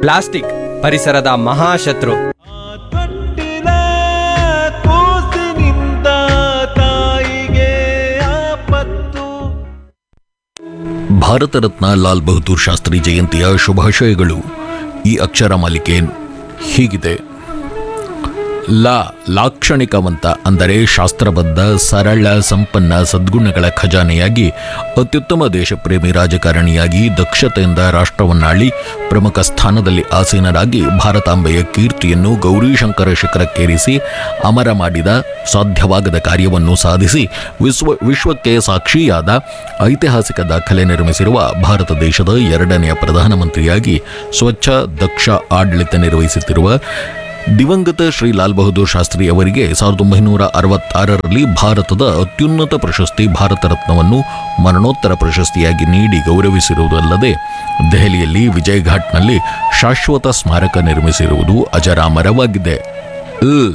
Plastic ಪರಿಸರದ ಮಹಾಶತ್ರು ತೊಟ್ಟಿಲ ಕೂಸಿನಿಂದ ತಾಯಿಗೆ ಆಪತ್ತು ಭಾರತ ರತ್ನ ಲಾಲ್ ಬಹದ್ದೂರ್ ಶಾಸ್ತ್ರಿ ಜಯಂತಿಯ ಶುಭಾಶಯಗಳು ಈ ಅಕ್ಷರ ಮಾಲಿಕೆ ಹೀಗಿದೆ ಲಾ ಲಾಕ್ಷಣಿಕವಂತ ಅಂದರೆ ಶಾಸ್ತ್ರಬದ್ಧ ಸರಳ ಸಂಪನ್ನ ಸದ್ಗುಣಗಳ ಖಜಾನೆಯಾಗಿ ಅತ್ಯುತ್ತಮ ದೇಶಪ್ರೇಮಿ ರಾಜಕಾರಣಿಯಾಗಿ ದಕ್ಷತೆಯಿಂದ ರಾಷ್ಟ್ರವನ್ನಾಳಿ ಪ್ರಮುಖ ಸ್ಥಾನದಲ್ಲಿ ಆಸೀನರಾಗಿ ಭಾರತಾಂಬೆಯ ಕೀರ್ತಿಯನ್ನು ಗೌರೀಶಂಕರ ಶಿಖರಕ್ಕೇರಿಸಿ ಅಮರ ಮಾಡಿದ ಸಾಧ್ಯವಾಗದ ಕಾರ್ಯವನ್ನು ಸಾಧಿಸಿ ವಿಶ್ವ ವಿಶ್ವಕ್ಕೆ ಸಾಕ್ಷಿಯಾದ ಐತಿಹಾಸಿಕ ದಾಖಲೆ ನಿರ್ಮಿಸಿರುವ ಭಾರತ ದೇಶದ ಎರಡನೆಯ ಪ್ರಧಾನಮಂತ್ರಿಯಾಗಿ ಸ್ವಚ್ಛ ದಕ್ಷ ಆಡಳಿತ ನಿರ್ವಹಿಸುತ್ತಿರುವ ದಿವಂಗತ ಶ್ರೀ ಲಾಲ್ ಬಹದ್ದೂರ್ ಶಾಸ್ತ್ರಿ ಅವರಿಗೆ ಸಾವಿರದ ಒಂಬೈನೂರ ಅರವತ್ತಾರರಲ್ಲಿ ಭಾರತದ ಅತ್ಯುನ್ನತ ಪ್ರಶಸ್ತಿ ಭಾರತ ರತ್ನವನ್ನು ಮರಣೋತ್ತರ ಪ್ರಶಸ್ತಿಯಾಗಿ ನೀಡಿ ಗೌರವಿಸಿರುವುದಲ್ಲದೆ ದೆಹಲಿಯಲ್ಲಿ ವಿಜಯ್ ಘಾಟ್ನಲ್ಲಿ ಶಾಶ್ವತ ಸ್ಮಾರಕ ನಿರ್ಮಿಸಿರುವುದು ಅಜರಾಮರವಾಗಿದೆ ಅ.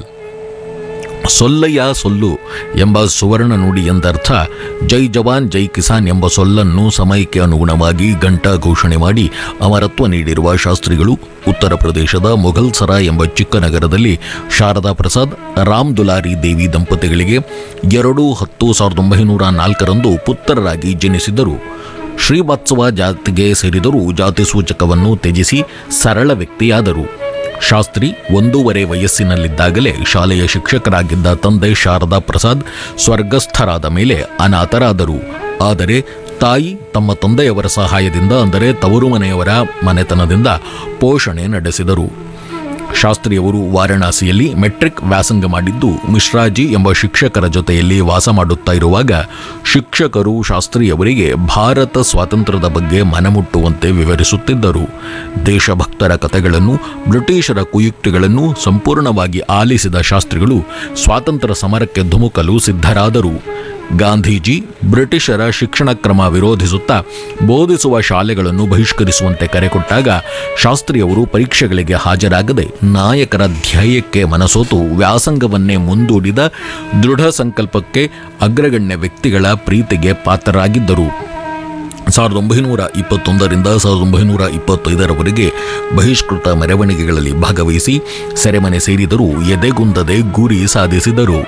ಸೊಲ್ಲಯ್ಯ ಸೊಲ್ಲು ಎಂಬ ಸುವರ್ಣ ನುಡಿ ಎಂದರ್ಥ ಜೈ ಜವಾನ್ ಜೈ ಕಿಸಾನ್ ಎಂಬ ಸೊಲ್ಲನ್ನು ಸಮಯಕ್ಕೆ ಅನುಗುಣವಾಗಿ ಘಂಟಾ ಘೋಷಣೆ ಮಾಡಿ ಅಮರತ್ವ ನೀಡಿರುವ ಶಾಸ್ತ್ರಿಗಳು ಉತ್ತರ ಪ್ರದೇಶದ ಮೊಘಲ್ ಸರ ಎಂಬ ಚಿಕ್ಕ ನಗರದಲ್ಲಿ ಶಾರದಾ ಪ್ರಸಾದ್ ರಾಮ್ ದುಲಾರಿ ದೇವಿ ದಂಪತಿಗಳಿಗೆ ಎರಡು ಹತ್ತು ಸಾವಿರದ ಒಂಬೈನೂರ ನಾಲ್ಕರಂದು ಪುತ್ರರಾಗಿ ಜನಿಸಿದರು ಶ್ರೀವಾತ್ಸವ ಜಾತಿಗೆ ಸೇರಿದರೂ ಜಾತಿ ಸೂಚಕವನ್ನು ತ್ಯಜಿಸಿ ಸರಳ ವ್ಯಕ್ತಿಯಾದರು ಶಾಸ್ತ್ರಿ ಒಂದೂವರೆ ವಯಸ್ಸಿನಲ್ಲಿದ್ದಾಗಲೇ ಶಾಲೆಯ ಶಿಕ್ಷಕರಾಗಿದ್ದ ತಂದೆ ಶಾರದಾ ಪ್ರಸಾದ್ ಸ್ವರ್ಗಸ್ಥರಾದ ಮೇಲೆ ಅನಾಥರಾದರು ಆದರೆ ತಾಯಿ ತಮ್ಮ ತಂದೆಯವರ ಸಹಾಯದಿಂದ ಅಂದರೆ ತವರು ಮನೆಯವರ ಮನೆತನದಿಂದ ಪೋಷಣೆ ನಡೆಸಿದರು ಶಾಸ್ತ್ರಿಯವರು ವಾರಣಾಸಿಯಲ್ಲಿ ಮೆಟ್ರಿಕ್ ವ್ಯಾಸಂಗ ಮಾಡಿದ್ದು ಮಿಶ್ರಾಜಿ ಎಂಬ ಶಿಕ್ಷಕರ ಜೊತೆಯಲ್ಲಿ ವಾಸ ಮಾಡುತ್ತಾ ಇರುವಾಗ ಶಿಕ್ಷಕರು ಶಾಸ್ತ್ರಿಯವರಿಗೆ ಭಾರತ ಸ್ವಾತಂತ್ರ್ಯದ ಬಗ್ಗೆ ಮನಮುಟ್ಟುವಂತೆ ವಿವರಿಸುತ್ತಿದ್ದರು ದೇಶಭಕ್ತರ ಕಥೆಗಳನ್ನು ಬ್ರಿಟಿಷರ ಕುಯುಕ್ತಿಗಳನ್ನು ಸಂಪೂರ್ಣವಾಗಿ ಆಲಿಸಿದ ಶಾಸ್ತ್ರಿಗಳು ಸ್ವಾತಂತ್ರ್ಯ ಸಮರಕ್ಕೆ ಧುಮುಕಲು ಸಿದ್ಧರಾದರು ಗಾಂಧೀಜಿ ಬ್ರಿಟಿಷರ ಶಿಕ್ಷಣ ಕ್ರಮ ವಿರೋಧಿಸುತ್ತಾ ಬೋಧಿಸುವ ಶಾಲೆಗಳನ್ನು ಬಹಿಷ್ಕರಿಸುವಂತೆ ಕರೆ ಕೊಟ್ಟಾಗ ಶಾಸ್ತ್ರಿಯವರು ಪರೀಕ್ಷೆಗಳಿಗೆ ಹಾಜರಾಗದೆ ನಾಯಕರ ಧ್ಯೇಯಕ್ಕೆ ಮನಸೋತು ವ್ಯಾಸಂಗವನ್ನೇ ಮುಂದೂಡಿದ ದೃಢ ಸಂಕಲ್ಪಕ್ಕೆ ಅಗ್ರಗಣ್ಯ ವ್ಯಕ್ತಿಗಳ ಪ್ರೀತಿಗೆ ಪಾತ್ರರಾಗಿದ್ದರು ಸಾವಿರದ ಒಂಬೈನೂರ ಇಪ್ಪತ್ತೊಂದರಿಂದ ಸಾವಿರದ ಒಂಬೈನೂರ ಇಪ್ಪತ್ತೈದರವರೆಗೆ ಬಹಿಷ್ಕೃತ ಮೆರವಣಿಗೆಗಳಲ್ಲಿ ಭಾಗವಹಿಸಿ ಸೆರೆಮನೆ ಸೇರಿದರೂ ಎದೆಗುಂದದೆ ಗುರಿ ಸಾಧಿಸಿದರು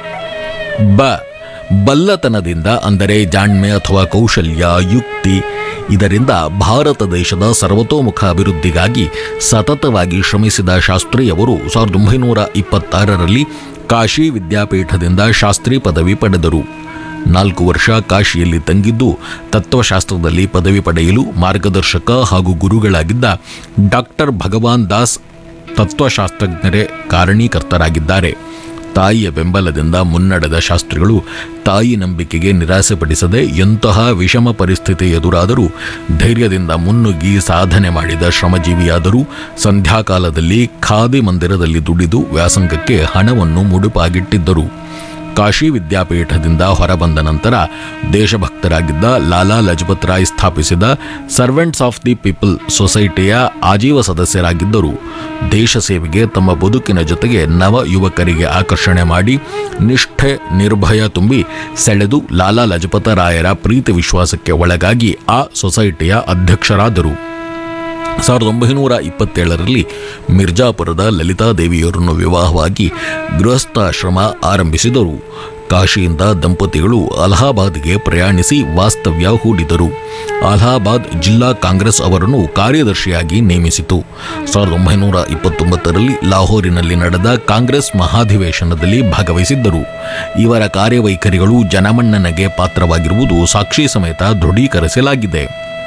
ಬ ಬಲ್ಲತನದಿಂದ ಅಂದರೆ ಜಾಣ್ಮೆ ಅಥವಾ ಕೌಶಲ್ಯ ಯುಕ್ತಿ ಇದರಿಂದ ಭಾರತ ದೇಶದ ಸರ್ವತೋಮುಖ ಅಭಿವೃದ್ಧಿಗಾಗಿ ಸತತವಾಗಿ ಶ್ರಮಿಸಿದ ಶಾಸ್ತ್ರಿಯವರು ಸಾವಿರದ ಒಂಬೈನೂರ ಇಪ್ಪತ್ತಾರರಲ್ಲಿ ಕಾಶಿ ವಿದ್ಯಾಪೀಠದಿಂದ ಶಾಸ್ತ್ರಿ ಪದವಿ ಪಡೆದರು ನಾಲ್ಕು ವರ್ಷ ಕಾಶಿಯಲ್ಲಿ ತಂಗಿದ್ದು ತತ್ವಶಾಸ್ತ್ರದಲ್ಲಿ ಪದವಿ ಪಡೆಯಲು ಮಾರ್ಗದರ್ಶಕ ಹಾಗೂ ಗುರುಗಳಾಗಿದ್ದ ಡಾಕ್ಟರ್ ಭಗವಾನ್ ದಾಸ್ ತತ್ವಶಾಸ್ತ್ರಜ್ಞರೇ ಕಾರಣೀಕರ್ತರಾಗಿದ್ದಾರೆ ತಾಯಿಯ ಬೆಂಬಲದಿಂದ ಮುನ್ನಡೆದ ಶಾಸ್ತ್ರಿಗಳು ತಾಯಿ ನಂಬಿಕೆಗೆ ನಿರಾಸೆಪಡಿಸದೆ ಎಂತಹ ವಿಷಮ ಪರಿಸ್ಥಿತಿ ಎದುರಾದರೂ ಧೈರ್ಯದಿಂದ ಮುನ್ನುಗ್ಗಿ ಸಾಧನೆ ಮಾಡಿದ ಶ್ರಮಜೀವಿಯಾದರೂ ಸಂಧ್ಯಾಕಾಲದಲ್ಲಿ ಖಾದಿ ಮಂದಿರದಲ್ಲಿ ದುಡಿದು ವ್ಯಾಸಂಗಕ್ಕೆ ಹಣವನ್ನು ಮುಡುಪಾಗಿಟ್ಟಿದ್ದರು ಕಾಶಿ ವಿದ್ಯಾಪೀಠದಿಂದ ಹೊರಬಂದ ನಂತರ ದೇಶಭಕ್ತರಾಗಿದ್ದ ಲಾಲಾ ಲಜಪತ್ ರಾಯ್ ಸ್ಥಾಪಿಸಿದ ಸರ್ವೆಂಟ್ಸ್ ಆಫ್ ದಿ ಪೀಪಲ್ ಸೊಸೈಟಿಯ ಆಜೀವ ಸದಸ್ಯರಾಗಿದ್ದರು ದೇಶ ಸೇವೆಗೆ ತಮ್ಮ ಬದುಕಿನ ಜೊತೆಗೆ ನವ ಯುವಕರಿಗೆ ಆಕರ್ಷಣೆ ಮಾಡಿ ನಿಷ್ಠೆ ನಿರ್ಭಯ ತುಂಬಿ ಸೆಳೆದು ಲಾಲಾ ಲಜಪತ ರಾಯರ ಪ್ರೀತಿ ವಿಶ್ವಾಸಕ್ಕೆ ಒಳಗಾಗಿ ಆ ಸೊಸೈಟಿಯ ಅಧ್ಯಕ್ಷರಾದರು ಸಾವಿರದ ಒಂಬೈನೂರ ಇಪ್ಪತ್ತೇಳರಲ್ಲಿ ಮಿರ್ಜಾಪುರದ ಲಲಿತಾದೇವಿಯವರನ್ನು ವಿವಾಹವಾಗಿ ಗೃಹಸ್ಥಾಶ್ರಮ ಆರಂಭಿಸಿದರು ಕಾಶಿಯಿಂದ ದಂಪತಿಗಳು ಅಲಹಾಬಾದ್ಗೆ ಪ್ರಯಾಣಿಸಿ ವಾಸ್ತವ್ಯ ಹೂಡಿದರು ಅಲಹಾಬಾದ್ ಜಿಲ್ಲಾ ಕಾಂಗ್ರೆಸ್ ಅವರನ್ನು ಕಾರ್ಯದರ್ಶಿಯಾಗಿ ನೇಮಿಸಿತು ಸಾವಿರದ ಒಂಬೈನೂರ ಇಪ್ಪತ್ತೊಂಬತ್ತರಲ್ಲಿ ಲಾಹೋರಿನಲ್ಲಿ ನಡೆದ ಕಾಂಗ್ರೆಸ್ ಮಹಾಧಿವೇಶನದಲ್ಲಿ ಭಾಗವಹಿಸಿದ್ದರು ಇವರ ಕಾರ್ಯವೈಖರಿಗಳು ಜನಮನ್ನಣೆಗೆ ಪಾತ್ರವಾಗಿರುವುದು ಸಾಕ್ಷಿ ಸಮೇತ ದೃಢೀಕರಿಸಲಾಗಿದೆ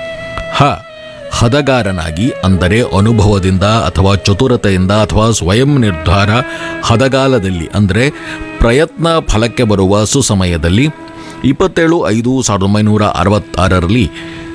ಹ ಹದಗಾರನಾಗಿ ಅಂದರೆ ಅನುಭವದಿಂದ ಅಥವಾ ಚತುರತೆಯಿಂದ ಅಥವಾ ಸ್ವಯಂ ನಿರ್ಧಾರ ಹದಗಾಲದಲ್ಲಿ ಅಂದರೆ ಪ್ರಯತ್ನ ಫಲಕ್ಕೆ ಬರುವ ಸುಸಮಯದಲ್ಲಿ ಇಪ್ಪತ್ತೇಳು ಐದು ಸಾವಿರದ ಒಂಬೈನೂರ ಅರವತ್ತಾರರಲ್ಲಿ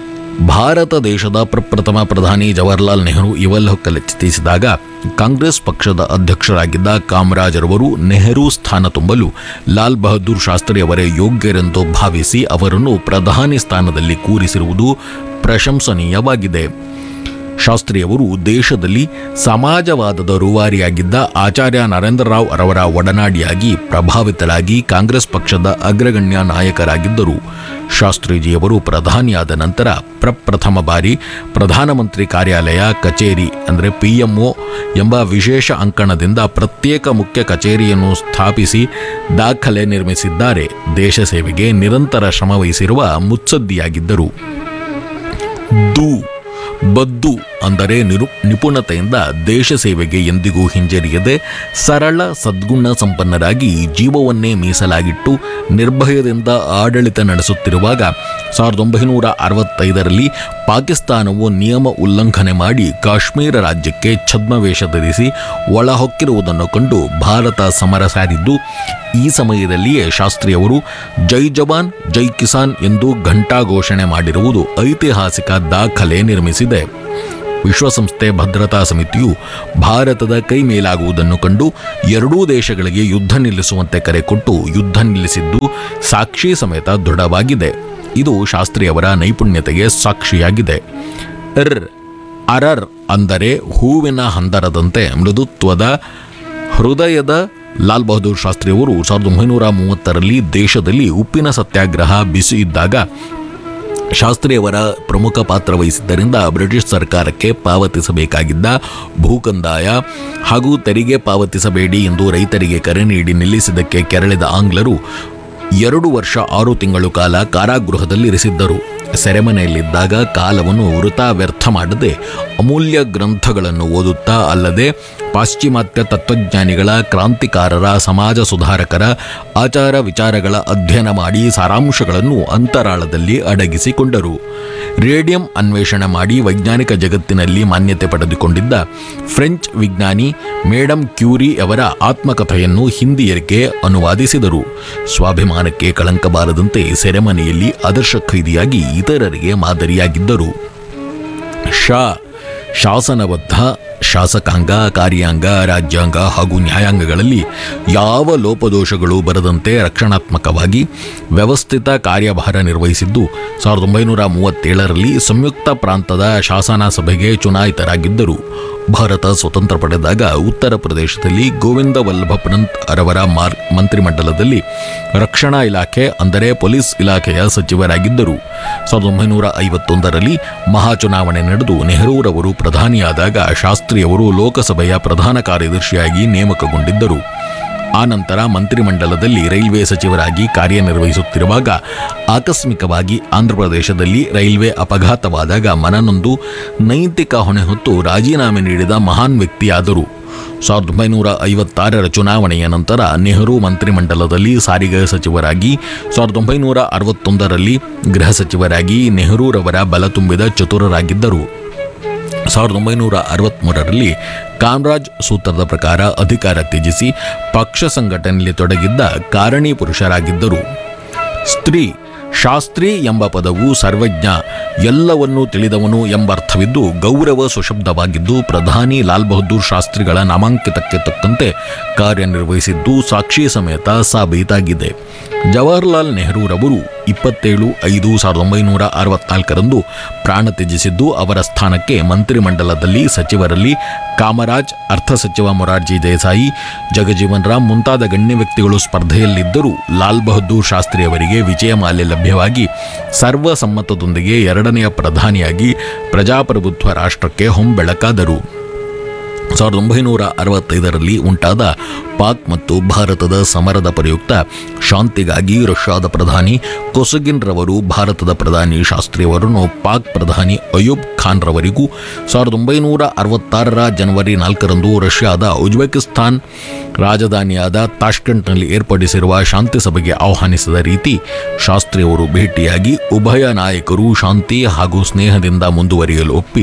ಭಾರತ ದೇಶದ ಪ್ರಪ್ರಥಮ ಪ್ರಧಾನಿ ಜವಾಹರ್ಲಾಲ್ ನೆಹರು ಇವಲ್ಲೊಕ್ಕಲ್ಲಿ ಚಿತ್ರಿಸಿದಾಗ ಕಾಂಗ್ರೆಸ್ ಪಕ್ಷದ ಅಧ್ಯಕ್ಷರಾಗಿದ್ದ ಕಾಮರಾಜರವರು ನೆಹರು ಸ್ಥಾನ ತುಂಬಲು ಲಾಲ್ ಬಹದ್ದೂರ್ ಶಾಸ್ತ್ರಿ ಅವರೇ ಯೋಗ್ಯರೆಂದು ಭಾವಿಸಿ ಅವರನ್ನು ಪ್ರಧಾನಿ ಸ್ಥಾನದಲ್ಲಿ ಕೂರಿಸಿರುವುದು ಪ್ರಶಂಸನೀಯವಾಗಿದೆ ಶಾಸ್ತ್ರಿಯವರು ದೇಶದಲ್ಲಿ ಸಮಾಜವಾದದ ರೂವಾರಿಯಾಗಿದ್ದ ಆಚಾರ್ಯ ನರೇಂದ್ರ ರಾವ್ ಅವರ ಒಡನಾಡಿಯಾಗಿ ಪ್ರಭಾವಿತರಾಗಿ ಕಾಂಗ್ರೆಸ್ ಪಕ್ಷದ ಅಗ್ರಗಣ್ಯ ನಾಯಕರಾಗಿದ್ದರು ಶಾಸ್ತ್ರೀಜಿಯವರು ಪ್ರಧಾನಿಯಾದ ನಂತರ ಪ್ರಪ್ರಥಮ ಬಾರಿ ಪ್ರಧಾನಮಂತ್ರಿ ಕಾರ್ಯಾಲಯ ಕಚೇರಿ ಅಂದರೆ ಪಿಎಂಒ ಎಂಬ ವಿಶೇಷ ಅಂಕಣದಿಂದ ಪ್ರತ್ಯೇಕ ಮುಖ್ಯ ಕಚೇರಿಯನ್ನು ಸ್ಥಾಪಿಸಿ ದಾಖಲೆ ನಿರ್ಮಿಸಿದ್ದಾರೆ ದೇಶ ಸೇವೆಗೆ ನಿರಂತರ ಶ್ರಮವಹಿಸಿರುವ ಮುತ್ಸದ್ದಿಯಾಗಿದ್ದರು ದು ಬದ್ದು ಅಂದರೆ ನಿರು ನಿಪುಣತೆಯಿಂದ ದೇಶ ಸೇವೆಗೆ ಎಂದಿಗೂ ಹಿಂಜರಿಯದೆ ಸರಳ ಸದ್ಗುಣ ಸಂಪನ್ನರಾಗಿ ಜೀವವನ್ನೇ ಮೀಸಲಾಗಿಟ್ಟು ನಿರ್ಭಯದಿಂದ ಆಡಳಿತ ನಡೆಸುತ್ತಿರುವಾಗ ಸಾವಿರದ ಒಂಬೈನೂರ ಅರವತ್ತೈದರಲ್ಲಿ ಪಾಕಿಸ್ತಾನವು ನಿಯಮ ಉಲ್ಲಂಘನೆ ಮಾಡಿ ಕಾಶ್ಮೀರ ರಾಜ್ಯಕ್ಕೆ ಛದ್ಮವೇಷ ಧರಿಸಿ ಒಳಹೊಕ್ಕಿರುವುದನ್ನು ಕಂಡು ಭಾರತ ಸಮರ ಸಾರಿದ್ದು ಈ ಸಮಯದಲ್ಲಿಯೇ ಶಾಸ್ತ್ರಿಯವರು ಜೈ ಜವಾನ್ ಜೈ ಕಿಸಾನ್ ಎಂದು ಘಂಟಾ ಘೋಷಣೆ ಮಾಡಿರುವುದು ಐತಿಹಾಸಿಕ ದಾಖಲೆ ನಿರ್ಮಿಸಿದೆ ವಿಶ್ವಸಂಸ್ಥೆ ಭದ್ರತಾ ಸಮಿತಿಯು ಭಾರತದ ಕೈ ಮೇಲಾಗುವುದನ್ನು ಕಂಡು ಎರಡೂ ದೇಶಗಳಿಗೆ ಯುದ್ಧ ನಿಲ್ಲಿಸುವಂತೆ ಕರೆ ಕೊಟ್ಟು ಯುದ್ಧ ನಿಲ್ಲಿಸಿದ್ದು ಸಾಕ್ಷಿ ಸಮೇತ ದೃಢವಾಗಿದೆ ಇದು ಶಾಸ್ತ್ರಿಯವರ ನೈಪುಣ್ಯತೆಗೆ ಸಾಕ್ಷಿಯಾಗಿದೆ ಎರ್ ಅರರ್ ಅಂದರೆ ಹೂವಿನ ಹಂದರದಂತೆ ಮೃದುತ್ವದ ಹೃದಯದ ಲಾಲ್ ಬಹದ್ದೂರ್ ಶಾಸ್ತ್ರಿಯವರು ಸಾವಿರದ ಒಂಬೈನೂರ ಮೂವತ್ತರಲ್ಲಿ ದೇಶದಲ್ಲಿ ಉಪ್ಪಿನ ಸತ್ಯಾಗ್ರಹ ಬಿಸಿ ಇದ್ದಾಗ ಶಾಸ್ತ್ರಿಯವರ ಪ್ರಮುಖ ಪಾತ್ರ ವಹಿಸಿದ್ದರಿಂದ ಬ್ರಿಟಿಷ್ ಸರ್ಕಾರಕ್ಕೆ ಪಾವತಿಸಬೇಕಾಗಿದ್ದ ಭೂಕಂದಾಯ ಹಾಗೂ ತೆರಿಗೆ ಪಾವತಿಸಬೇಡಿ ಎಂದು ರೈತರಿಗೆ ಕರೆ ನೀಡಿ ನಿಲ್ಲಿಸಿದ್ದಕ್ಕೆ ಕೆರಳಿದ ಆಂಗ್ಲರು ಎರಡು ವರ್ಷ ಆರು ತಿಂಗಳು ಕಾಲ ಕಾರಾಗೃಹದಲ್ಲಿ ಇರಿಸಿದ್ದರು ಸೆರೆಮನೆಯಲ್ಲಿದ್ದಾಗ ಕಾಲವನ್ನು ವೃಥಾ ವ್ಯರ್ಥ ಮಾಡದೆ ಅಮೂಲ್ಯ ಗ್ರಂಥಗಳನ್ನು ಓದುತ್ತಾ ಅಲ್ಲದೆ ಪಾಶ್ಚಿಮಾತ್ಯ ತತ್ವಜ್ಞಾನಿಗಳ ಕ್ರಾಂತಿಕಾರರ ಸಮಾಜ ಸುಧಾರಕರ ಆಚಾರ ವಿಚಾರಗಳ ಅಧ್ಯಯನ ಮಾಡಿ ಸಾರಾಂಶಗಳನ್ನು ಅಂತರಾಳದಲ್ಲಿ ಅಡಗಿಸಿಕೊಂಡರು ರೇಡಿಯಂ ಅನ್ವೇಷಣೆ ಮಾಡಿ ವೈಜ್ಞಾನಿಕ ಜಗತ್ತಿನಲ್ಲಿ ಮಾನ್ಯತೆ ಪಡೆದುಕೊಂಡಿದ್ದ ಫ್ರೆಂಚ್ ವಿಜ್ಞಾನಿ ಮೇಡಮ್ ಕ್ಯೂರಿ ಅವರ ಆತ್ಮಕಥೆಯನ್ನು ಹಿಂದಿಯರಿಗೆ ಅನುವಾದಿಸಿದರು ಸ್ವಾಭಿಮಾನಕ್ಕೆ ಕಳಂಕ ಬಾರದಂತೆ ಸೆರೆಮನೆಯಲ್ಲಿ ಆದರ್ಶ ಖೈದಿಯಾಗಿ ಇತರರಿಗೆ ಮಾದರಿಯಾಗಿದ್ದರು ಶಾ ಶಾಸನಬದ್ಧ ಶಾಸಕಾಂಗ ಕಾರ್ಯಾಂಗ ರಾಜ್ಯಾಂಗ ಹಾಗೂ ನ್ಯಾಯಾಂಗಗಳಲ್ಲಿ ಯಾವ ಲೋಪದೋಷಗಳು ಬರದಂತೆ ರಕ್ಷಣಾತ್ಮಕವಾಗಿ ವ್ಯವಸ್ಥಿತ ಕಾರ್ಯಭಾರ ನಿರ್ವಹಿಸಿದ್ದು ಸಾವಿರದ ಒಂಬೈನೂರ ಮೂವತ್ತೇಳರಲ್ಲಿ ಸಂಯುಕ್ತ ಪ್ರಾಂತದ ಶಾಸನ ಸಭೆಗೆ ಚುನಾಯಿತರಾಗಿದ್ದರು ಭಾರತ ಸ್ವತಂತ್ರ ಪಡೆದಾಗ ಉತ್ತರ ಪ್ರದೇಶದಲ್ಲಿ ಗೋವಿಂದ ವಲ್ಲಭ ಪಂತ್ ಅವರ ಮಾರ್ ಮಂತ್ರಿಮಂಡಲದಲ್ಲಿ ರಕ್ಷಣಾ ಇಲಾಖೆ ಅಂದರೆ ಪೊಲೀಸ್ ಇಲಾಖೆಯ ಸಚಿವರಾಗಿದ್ದರು ಸಾವಿರದ ಒಂಬೈನೂರ ಐವತ್ತೊಂದರಲ್ಲಿ ಮಹಾಚುನಾವಣೆ ನಡೆದು ನೆಹರೂರವರು ಪ್ರಧಾನಿಯಾದಾಗ ಶಾಸ್ತ್ರಿಯವರು ಲೋಕಸಭೆಯ ಪ್ರಧಾನ ಕಾರ್ಯದರ್ಶಿಯಾಗಿ ನೇಮಕಗೊಂಡಿದ್ದರು ಆ ನಂತರ ಮಂತ್ರಿಮಂಡಲದಲ್ಲಿ ರೈಲ್ವೆ ಸಚಿವರಾಗಿ ಕಾರ್ಯನಿರ್ವಹಿಸುತ್ತಿರುವಾಗ ಆಕಸ್ಮಿಕವಾಗಿ ಆಂಧ್ರಪ್ರದೇಶದಲ್ಲಿ ರೈಲ್ವೆ ಅಪಘಾತವಾದಾಗ ಮನನೊಂದು ನೈತಿಕ ಹೊಣೆ ಹೊತ್ತು ರಾಜೀನಾಮೆ ನೀಡಿದ ಮಹಾನ್ ವ್ಯಕ್ತಿಯಾದರು ಸಾವಿರದ ಒಂಬೈನೂರ ಐವತ್ತಾರರ ಚುನಾವಣೆಯ ನಂತರ ನೆಹರು ಮಂತ್ರಿಮಂಡಲದಲ್ಲಿ ಸಾರಿಗೆ ಸಚಿವರಾಗಿ ಸಾವಿರದ ಒಂಬೈನೂರ ಅರವತ್ತೊಂದರಲ್ಲಿ ಗೃಹ ಸಚಿವರಾಗಿ ನೆಹರೂರವರ ಬಲ ತುಂಬಿದ ಚತುರರಾಗಿದ್ದರು ಸಾವಿರದ ಒಂಬೈನೂರ ಅರವತ್ತ್ಮೂರರಲ್ಲಿ ಕಾಮರಾಜ್ ಸೂತ್ರದ ಪ್ರಕಾರ ಅಧಿಕಾರ ತ್ಯಜಿಸಿ ಪಕ್ಷ ಸಂಘಟನೆಯಲ್ಲಿ ತೊಡಗಿದ್ದ ಕಾರಣಿ ಪುರುಷರಾಗಿದ್ದರು ಸ್ತ್ರೀ ಶಾಸ್ತ್ರಿ ಎಂಬ ಪದವು ಸರ್ವಜ್ಞ ಎಲ್ಲವನ್ನೂ ತಿಳಿದವನು ಎಂಬರ್ಥವಿದ್ದು ಗೌರವ ಸುಶಬ್ದವಾಗಿದ್ದು ಪ್ರಧಾನಿ ಲಾಲ್ ಬಹದ್ದೂರ್ ಶಾಸ್ತ್ರಿಗಳ ನಾಮಾಂಕಿತಕ್ಕೆ ತಕ್ಕಂತೆ ಕಾರ್ಯನಿರ್ವಹಿಸಿದ್ದು ಸಾಕ್ಷಿ ಸಮೇತ ಸಾಬೀತಾಗಿದೆ ಜವಾಹರ್ಲಾಲ್ ನೆಹರೂರವರು ಇಪ್ಪತ್ತೇಳು ಐದು ಸಾವಿರದ ಒಂಬೈನೂರ ಅರವತ್ನಾಲ್ಕರಂದು ಪ್ರಾಣ ತ್ಯಜಿಸಿದ್ದು ಅವರ ಸ್ಥಾನಕ್ಕೆ ಮಂತ್ರಿಮಂಡಲದಲ್ಲಿ ಸಚಿವರಲ್ಲಿ ಕಾಮರಾಜ್ ಅರ್ಥ ಸಚಿವ ಮೊರಾರ್ಜಿ ದೇಸಾಯಿ ಜಗಜೀವನ್ ರಾಮ್ ಮುಂತಾದ ಗಣ್ಯ ವ್ಯಕ್ತಿಗಳು ಸ್ಪರ್ಧೆಯಲ್ಲಿದ್ದರೂ ಲಾಲ್ ಬಹದ್ದೂರ್ ಶಾಸ್ತ್ರಿ ಅವರಿಗೆ ವಿಜಯಮಾಲೆ ಲಭ್ಯವಾಗಿ ಸರ್ವಸಮ್ಮತದೊಂದಿಗೆ ಎರಡನೆಯ ಪ್ರಧಾನಿಯಾಗಿ ಪ್ರಜಾಪ್ರಭುತ್ವ ರಾಷ್ಟ್ರಕ್ಕೆ ಹೊಂಬೆಳಕಾದರು ಸಾವಿರದ ಒಂಬೈನೂರ ಅರವತ್ತೈದರಲ್ಲಿ ಉಂಟಾದ ಪಾಕ್ ಮತ್ತು ಭಾರತದ ಸಮರದ ಪ್ರಯುಕ್ತ ಶಾಂತಿಗಾಗಿ ರಷ್ಯಾದ ಪ್ರಧಾನಿ ಕೊಸಗಿನ್ ರವರು ಭಾರತದ ಪ್ರಧಾನಿ ಶಾಸ್ತ್ರಿಯವರನ್ನು ಪಾಕ್ ಪ್ರಧಾನಿ ಅಯೂಬ್ ಖಾನ್ ರವರಿಗೂ ಸಾವಿರದ ಒಂಬೈನೂರ ಅರವತ್ತಾರರ ಜನವರಿ ನಾಲ್ಕರಂದು ರಷ್ಯಾದ ಉಜ್ಬೇಕಿಸ್ತಾನ್ ರಾಜಧಾನಿಯಾದ ತಾಷ್ಕೆಂಟ್ನಲ್ಲಿ ಏರ್ಪಡಿಸಿರುವ ಶಾಂತಿ ಸಭೆಗೆ ಆಹ್ವಾನಿಸಿದ ರೀತಿ ಶಾಸ್ತ್ರಿಯವರು ಭೇಟಿಯಾಗಿ ಉಭಯ ನಾಯಕರು ಶಾಂತಿ ಹಾಗೂ ಸ್ನೇಹದಿಂದ ಮುಂದುವರಿಯಲು ಒಪ್ಪಿ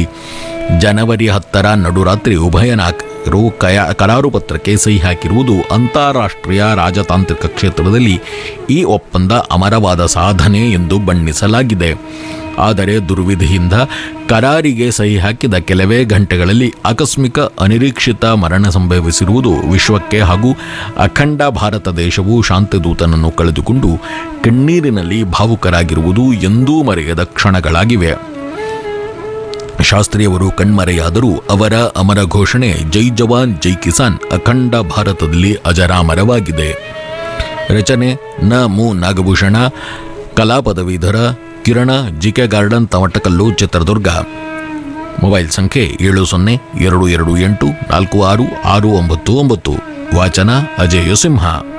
ಜನವರಿ ಹತ್ತರ ನಡುರಾತ್ರಿ ಉಭಯ ನಾಯಕರು ಕಯ ಕರಾರು ಪತ್ರಕ್ಕೆ ಸಹಿ ಹಾಕಿರುವುದು ಅಂತಾರಾಷ್ಟ್ರೀಯ ರಾಜತಾಂತ್ರಿಕ ಕ್ಷೇತ್ರದಲ್ಲಿ ಈ ಒಪ್ಪಂದ ಅಮರವಾದ ಸಾಧನೆ ಎಂದು ಬಣ್ಣಿಸಲಾಗಿದೆ ಆದರೆ ದುರ್ವಿಧಿಯಿಂದ ಕರಾರಿಗೆ ಸಹಿ ಹಾಕಿದ ಕೆಲವೇ ಗಂಟೆಗಳಲ್ಲಿ ಆಕಸ್ಮಿಕ ಅನಿರೀಕ್ಷಿತ ಮರಣ ಸಂಭವಿಸಿರುವುದು ವಿಶ್ವಕ್ಕೆ ಹಾಗೂ ಅಖಂಡ ಭಾರತ ದೇಶವು ಶಾಂತಿದೂತನನ್ನು ಕಳೆದುಕೊಂಡು ಕಣ್ಣೀರಿನಲ್ಲಿ ಭಾವುಕರಾಗಿರುವುದು ಎಂದೂ ಮರೆಯದ ಕ್ಷಣಗಳಾಗಿವೆ ಶಾಸ್ತ್ರಿಯವರು ಕಣ್ಮರೆಯಾದರೂ ಅವರ ಅಮರ ಘೋಷಣೆ ಜೈ ಜವಾನ್ ಜೈ ಕಿಸಾನ್ ಅಖಂಡ ಭಾರತದಲ್ಲಿ ಅಜರಾಮರವಾಗಿದೆ ರಚನೆ ನ ಮು ನಾಗಭೂಷಣ ಕಲಾ ಪದವೀಧರ Kirana GK garden Tamatakallu Chitradurga mobile ಸಂಖ್ಯೆ ಏಳು ಸೊನ್ನೆ ಎರಡು ಎರಡು ಎಂಟು ನಾಲ್ಕು ಆರು ಆರು ಒಂಬತ್ತು ಒಂಬತ್ತು ವಾಚನ ಅಜಯ ಸಿಂಹ